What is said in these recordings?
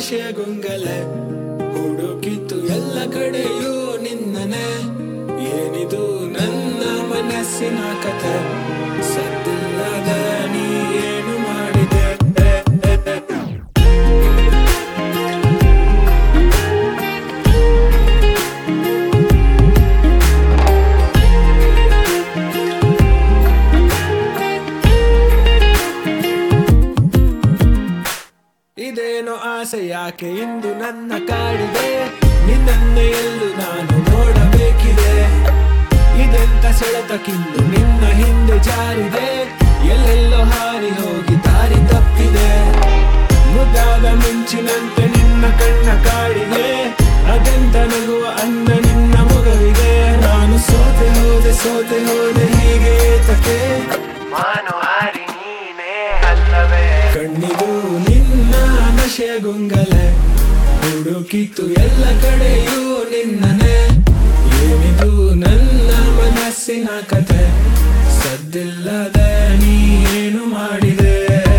ನಶೆಗೊಂಗಲೆ ಹುಡುಕಿತು ಎಲ್ಲ ಕಡೆಯೂ ನಿನ್ನನೆ ಏನಿದು ನನ್ನ ಮನಸ್ಸಿನ ಕಥೆ ಸದ್ದಿಲ್ಲದ ನೀ ಏನು ಮಾಡಿದೆ ಇದೇನೋ ಆಸೆ ಯಾಕೆ ಇಂದು ನನ್ನ ಕಾಡಿದೆ ನಿನ್ನನ್ನೇ ಎಲ್ಲೂ ನಾನು ನೋಡಬೇಕಿದೆ ಇದೆಂತ ಸೆಳೆತಕ್ಕಿಂದು ನಿನ್ನ ಹಿಂದೆ ಜಾರಿದೆ ಎಲ್ಲೆಲ್ಲೋ ಹಾರಿ ಹೋಗಿ ದಾರಿ ತಪ್ಪಿದೆ ಮುದ್ದಾದ ಮಿಂಚಿನಂತೆ ನಿನ್ನ ಕಣ್ಣ ಕಾಡಿಗೆ ಅದೆಂತ ನಗುವ ಅಂದ ನಿನ್ನ ಮೊಗವಿಗೆ ನಾನು ಸೋತೆ ಹೋದೆ ಸೋತೆ ಹೋದೆ ಹೀಗೆ ಏತಕ್ಕೆ ಮನೋಹಾರಿ ನೀನೇ ಅಲ್ಲವೇ ಕಣ್ಣಿದು ನಿನ್ನ ನಶೆಗೊಂಗಲೆ ಹುಡುಕಿತು ಎಲ್ಲ ಕಡೆಯೂ ನಿನ್ನನೆ ಏನಿದು ನನ್ನ ಮನಸ್ಸಿನ ಕತೆ ಸದ್ದಿಲ್ಲದ ನೀ ಏನು ಮಾಡಿದೆ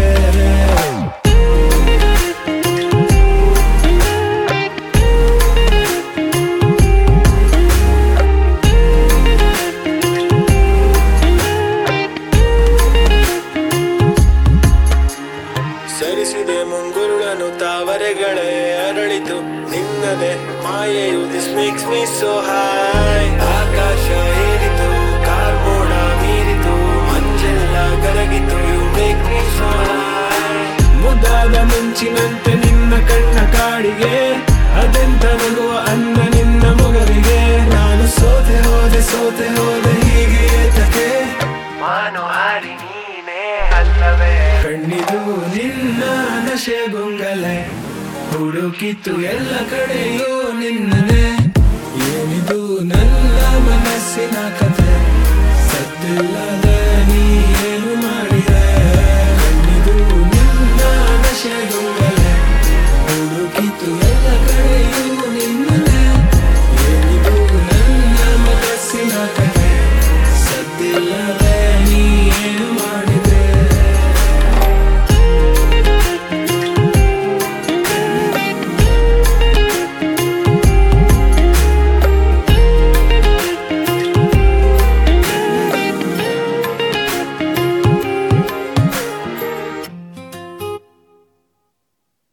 ಸರಿಸಿದೆ ಮುಂಗುರುಳನು ತಾವರೆಗಳೇ ಅರಳಿತು ನಿನ್ನದೆ ಮಾಯೆಯು this makes me so high ಆಕಾಶ ಏರಿತು ಕಾರ್ಮೋಡ ಮೀರಿತು ಮಂಜೆಲ್ಲ ಕರಗಿತು you make me so high ಮುದ್ದಾದ ಮುಂಚಿನಂತೆ ನಿನ್ನ ಕಣ್ಣ ಕಾಡಿಗೆ ಅದೆಂತ ನಗುವ ಅನ್ನ ನಿನ್ನ ಮೊಗವಿಗೆ ನಾನು ಸೋತೆ ಹೋದೆ ಸೋತೆ ಹೋದೆ ಹೀಗೆ ಏತಕ್ಕೆ ಮನೋಹಾರಿ ನೀನೇ ಅಲ್ಲವೇ ಕಣ್ಣಿದು ನಿನ್ನ ನಶೆಗೊಂಗಲೆ ಹುಡುಕಿತು ಎಲ್ಲ ಕಡೆಯೂ ನಿನ್ನನೆ